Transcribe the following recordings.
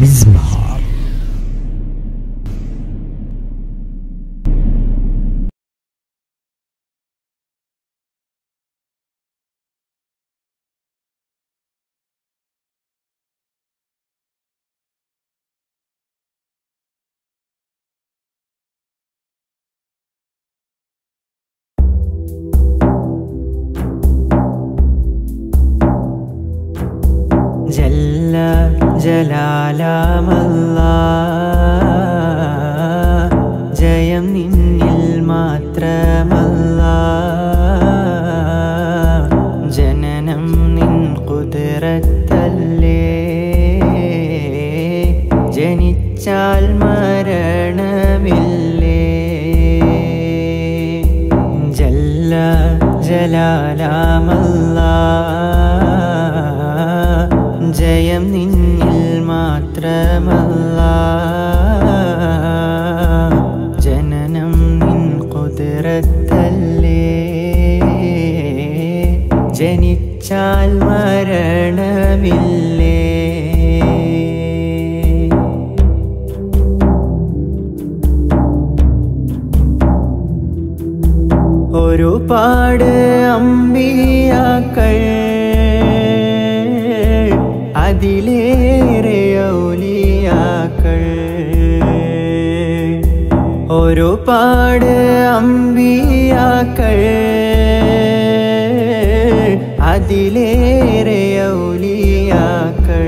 مزمار ജല്ല ജലാലാമല്ല ജയം നിന്നിൽ മാത്രമല്ല ജനനം നിൻ കുതിരത്തല്ലേ ജനിച്ചാൽ മരണമില്ലേ ജല്ല ജലാലാമല്ല ജയം നിന്നിൽ മാത്രമല്ല ജനനം നിൻ കുതിരത്തല്ലേ ജനിച്ചാൽ മരണമില്ലേ ഒരുപാട് അമ്പിയാക്കൾ അതിലേറെ ഔലിയാക്കൾ ഒരുപാട് അമ്പിയാക്കൾ അതിലേറെ ഔലിയാക്കൾ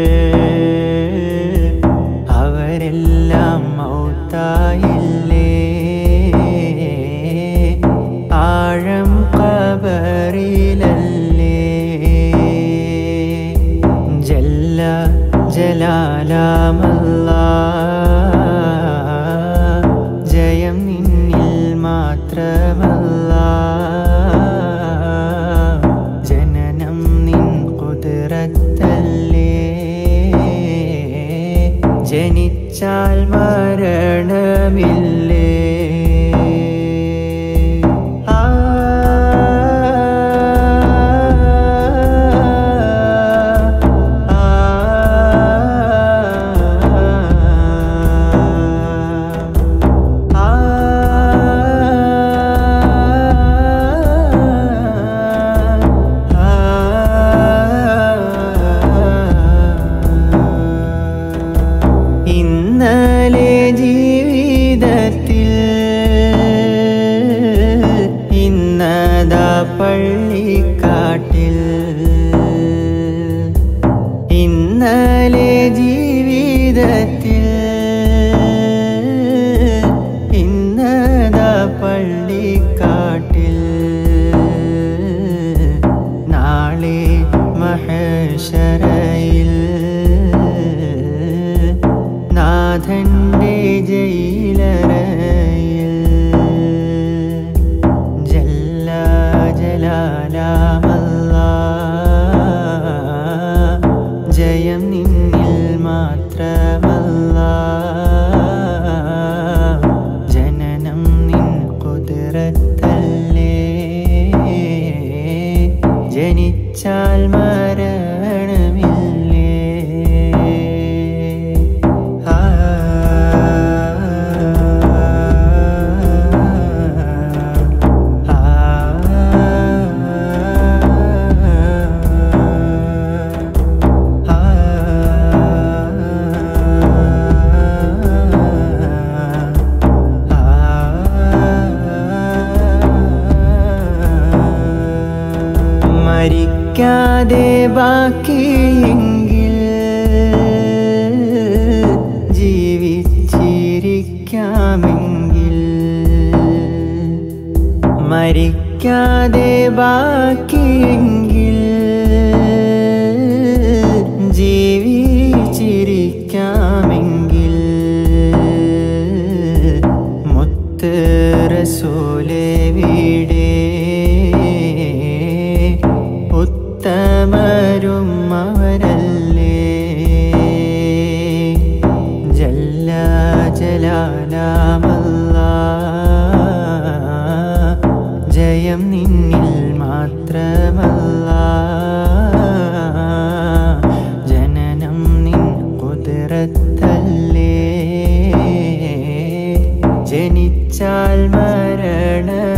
അവരെല്ലാം മൗത്തായില്ലേ ആഴം കബറിലല്ലേ ജല്ല ജലാലാമല്ല ജയം നിന്നിൽ മാത്രമല്ല ജനനം നിൻ കുതിരത്തല്ലേ ജനിച്ചാൽ മരണമില്ലേ ആ ഇന്നലെ ജീവിതത്തിൽ ഇന്നതാ പള്ളിക്കാട്ടിൽ ഇന്നലെ ജീവിതത്തിൽ ഇന്നതാ പള്ളിക്കാട്ടിൽ നാളെ മഹേശ്വരയിൽ നാഥന്റെ ജയിലറയിൽ ജല്ല ജലാലാമല്ല ജയം നിന്നിൽ മാത്രമല്ല ജനനം നിൻ കുതിരത്തല്ലേ ജനിച്ചാൽ മരണമില്ലേ ആ മരിക്കാതെ ബാക്കിയെങ്കിൽ ജീവിച്ചിരിക്കാമെങ്കിൽ മരിക്കാതെ ബാക്കിയെങ്കിൽ ജീവിച്ചിരിക്കാമെങ്കിൽ മുത്ത് റസൂലെ വീടേ ഉത്തമരും അവരല്ലേ ജല്ല ജലാലാമല്ല ജയം നിന്നിൽ മാത്രമല്ല ജനിച്ചാൽ മരണമില്ല